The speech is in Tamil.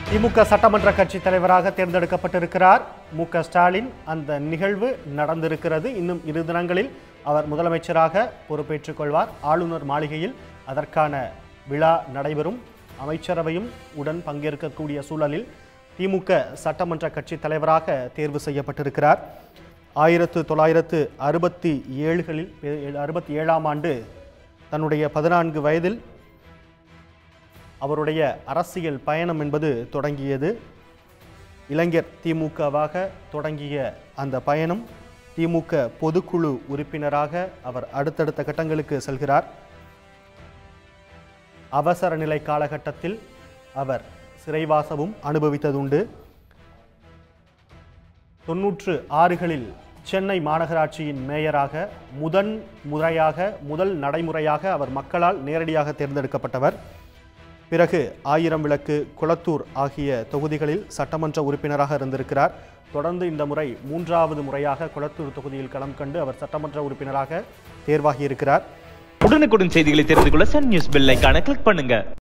திமுக சட்டமன்ற கட்சி தலைவராக தேர்ந்தெடுக்கப்பட்டிருக்கிறார் மு க ஸ்டாலின் அந்த நிகழ்வு நடந்திருக்கிறது இன்னும் இரு தினங்களில் அவர் முதலமைச்சராக பொறுப்பேற்றுக் கொள்வார் ஆளுநர் மாளிகையில் அதற்கான விழா நடைபெறும் அமைச்சரவையும் உடன் பங்கேற்கக்கூடிய சூழலில் திமுக சட்டமன்ற கட்சி தலைவராக தேர்வு செய்யப்பட்டிருக்கிறார் ஆயிரத்து தொள்ளாயிரத்து அறுபத்தி ஏழுகளில் அறுபத்தி ஏழாம் ஆண்டு தன்னுடைய பதினான்கு வயதில் அவருடைய அரசியல் பயணம் என்பது தொடங்கியது இளைஞர் திமுகவாக தொடங்கிய அந்த பயணம் திமுக பொதுக்குழு உறுப்பினராக அவர் அடுத்தடுத்த கட்டங்களுக்கு செல்கிறார் அவசர நிலை காலகட்டத்தில் அவர் சிறைவாசமும் அனுபவித்ததுண்டு தொன்னூற்று ஆறுகளில் சென்னை மாநகராட்சியின் மேயராக முதன் முறையாக முதல் நடைமுறையாக அவர் மக்களால் நேரடியாக தேர்ந்தெடுக்கப்பட்டவர் பிறகு ஆயிரம் விளக்கு குளத்தூர் ஆகிய தொகுதிகளில் சட்டமன்ற உறுப்பினராக இருந்திருக்கிறார் தொடர்ந்து இந்த முறை மூன்றாவது முறையாக குளத்தூர் தொகுதியில் களம் கண்டு அவர் சட்டமன்ற உறுப்பினராக தேர்வாகியிருக்கிறார் உடனுக்குடன் செய்திகளை தெரிந்து கொள்ள சன் நியூஸ் பெல் ஐகானை கிளிக் பண்ணுங்க